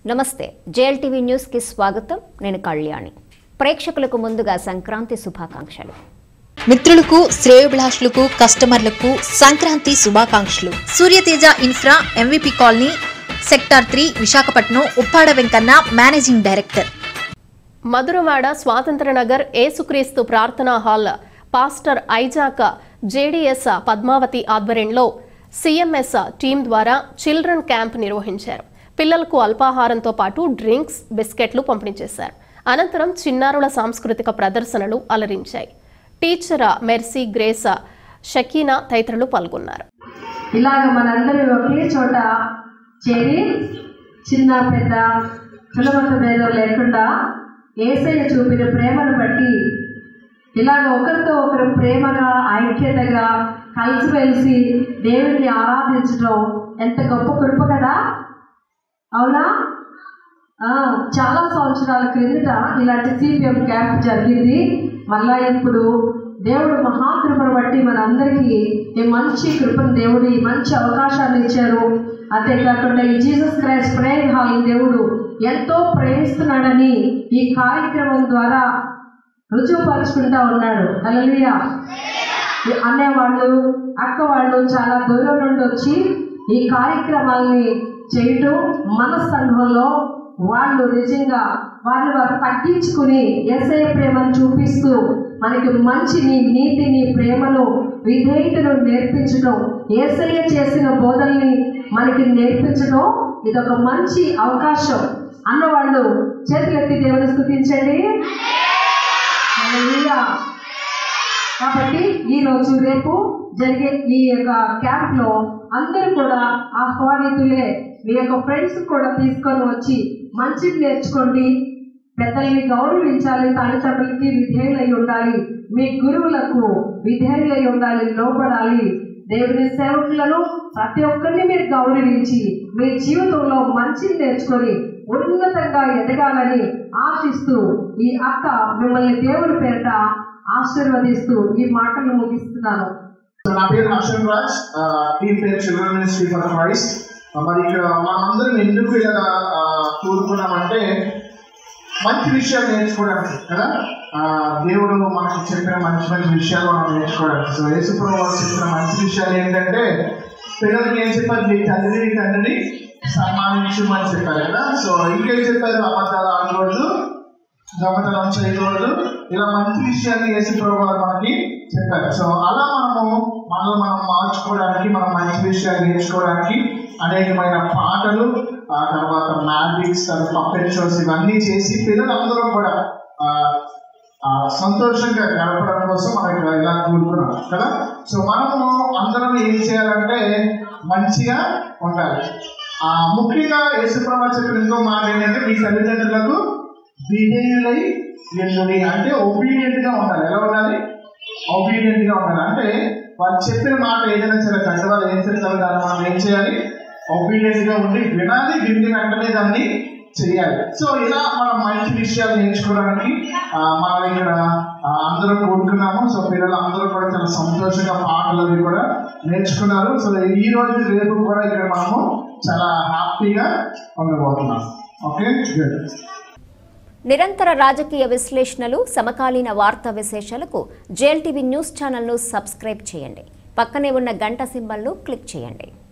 నమస్తే జేఎల్టీవీ న్యూస్కి స్వాగతం నేను కళ్యాణి ప్రేక్షకులకు ముందుగా సంక్రాంతి శుభాకాంక్షలు మిత్రులకు శ్రేయోభిలాషులకు కస్టమర్లకు సంక్రాంతి శుభాకాంక్షలు Suryateja infra MVP colony sector three Visakhapatnam Uppada Venkanna managing director Madhurawada Swatantra Nagar ఏసుక్రీస్తు ప్రార్థనా hall pastor Isaac JDS Padmavati ఆధ్వర్యంలో సీఎంఎస్ టీం ద్వారా చిల్డ్రన్ క్యాంప్ నిర్వహించారు పిల్లలకు అల్పాహారంతో పాటు డ్రింక్స్ బిస్కెట్లు పంపిణీ చేశారు అనంతరం చిన్నారుల సాంస్కృతిక ప్రదర్శనలు అలరించాయి టీచర్ మెర్సీ గ్రేస్ షకీనా తదితరులు పాల్గొన్నారు ఇలాగ మనందరం ఒకే చోట చేరి చిన్న పెద్ద కులమత భేదం లేకుండా ఏసయ్య చూపిన ప్రేమను బట్టి ఇలాగ ఒకరితో ఒకరు ప్రేమగా ఐక్యతగా కలిసిమెలిసి దేవుడిని ఆరాధించడం ఎంత గొప్ప కృప కదా అవునా ఆ, చాలా సంవత్సరాల క్రిందట ఇలాంటి సిపిఎం క్యాంప్ జరిగింది మళ్ళా ఇప్పుడు దేవుడు మహాకృపను బట్టి మనందరికీ ఈ మంచి కృపను దేవుడు ఈ మంచి అవకాశాన్ని ఇచ్చారు అంతేకాకుండా ఈ జీసస్ క్రైస్ట్ ప్రేయర్ హాల్ దేవుడు ఎంతో ప్రేమిస్తున్నాడని ఈ కార్యక్రమం ద్వారా రుజువుపరుచుకుంటా ఉన్నాడు అలలియా అన్నయ్య వాళ్ళు అక్క వాళ్ళు చాలా దూరం నుండి వచ్చి ఈ కార్యక్రమాల్ని చేయటం మన సంఘంలో వాళ్ళు నిజంగా వాళ్ళు వారు తగ్గించుకుని ఎస్ఐ ప్రేమను చూపిస్తూ మనకి మంచిని నీతిని ప్రేమను విధేయతను నేర్పించడం ఏసయ్య చేసిన బోధల్ని మనకి నేర్పించడం ఇది ఒక మంచి అవకాశం అన్నవాళ్ళు చేతులెత్తి దేవుని స్థుతించండి హల్లెలూయా. కాబట్టి ఈ రోజు రేపు జరిగే ఈ యొక్క క్యాంప్ లో అందరూ కూడా ఆహ్వానితులే మీ యొక్క ఫ్రెండ్స్ కూడా తీసుకొని వచ్చి మంచిది నేర్చుకోండి పెద్దల్ని గౌరవించాలి తల్లిదండ్రులకి విధేయులై ఉండాలి మీ గురువులకు విధేయులై ఉండాలి లోపడాలి దేవుని సేవకులను ప్రతి ఒక్కరిని మీరు గౌరవించి మీ జీవితంలో మంచిని నేర్చుకొని ఉన్నతంగా ఎదగాలని ఆశిస్తూ ఈ అక్క మిమ్మల్ని దేవుని పేరిట ఆశీర్వదిస్తూ ఈ మాటలు ముగిస్తున్నాను నా పేరు హర్షన్ రాజ్ టీమ్ పేరు చిల్డ్రన్ మినిస్ట్రీ ఫర్ క్రైస్ట్ మరి ఇక్కడ మనందరం ఎందుకు ఇలా ఆ, కూరుకున్నామంటే మంచి విషయాలు నేర్చుకోవడానికి కదా ఆ, దేవుడు మనకి చెప్పిన మంచి మంచి విషయాలు మనం నేర్చుకోవడానికి సో యేసుప్రభు వారు చెప్పిన మంచి విషయాలు ఏంటంటే పిల్లలకి ఏం చెప్పారు మీ తండ్రిని తండ్రిని సన్మానించమని చెప్పారు కదా సో ఇంకేం చెప్పారు అబద్ధాలు ఆడకూడదు దొంగతనం చేయకూడదు ఇలా మంచి విషయాన్ని యేసు ప్రభు వారు మనకి చెప్పారు సో అలా మనము మనల్ని మనం మార్చుకోవడానికి మనం మంచి విషయాలు నేర్చుకోవడానికి అనేకమైన పాటలు ఆ తర్వాత మ్యాజిక్స్ తర్వాత పప్పెట్ షోస్ ఇవన్నీ చేసి పిల్లలందరూ కూడా ఆ, ఆ, సంతోషంగా గడపడం కోసం మనం ఇక్కడ ఇలా కూడుకున్నాం కదా సో మనము అందరం ఏం చేయాలంటే మంచిగా ఉండాలి ఆ, ముఖ్యంగా యేసుప్రభు చెప్పిన ఇంకో మాట ఏంటంటే మీ తల్లిదండ్రులకు విధేయులై ఎల్లుడి అంటే ఒబీడియంట్ గా ఉండాలి ఎలా ఉండాలి ఒబీడియంట్ గా ఉండాలి అంటే వాళ్ళు చెప్పిన మాట ఏదైనా సరే పెద్దవాళ్ళు ఏం చెప్తారో దాన్ని మనం ఏం చేయాలి ఒబీడియంట్ గా ఉండి వినాలి విని వెంటనే దాన్ని చేయాలి సో ఇలా మనం మంచి విషయాలు నేర్చుకోవడానికి ఆ, మనం ఇక్కడ ఆ, అందరూ కూడుకున్నాము సో పిల్లలు అందరూ కూడా చాలా సంతోషంగా పాటలు అవి కూడా నేర్చుకున్నారు సో ఈ రోజు రేపు కూడా ఇక్కడ మనము చాలా హ్యాపీగా ఉండబోతున్నాం ఓకే గుడ్ నిరంతర రాజకీయ విశ్లేషణలు సమకాలీన వార్తా విశేషాలకు జేఎల్టీవీ న్యూస్ ఛానల్ను సబ్స్క్రైబ్ చేయండి పక్కనే ఉన్న గంట సింబల్ను క్లిక్ చేయండి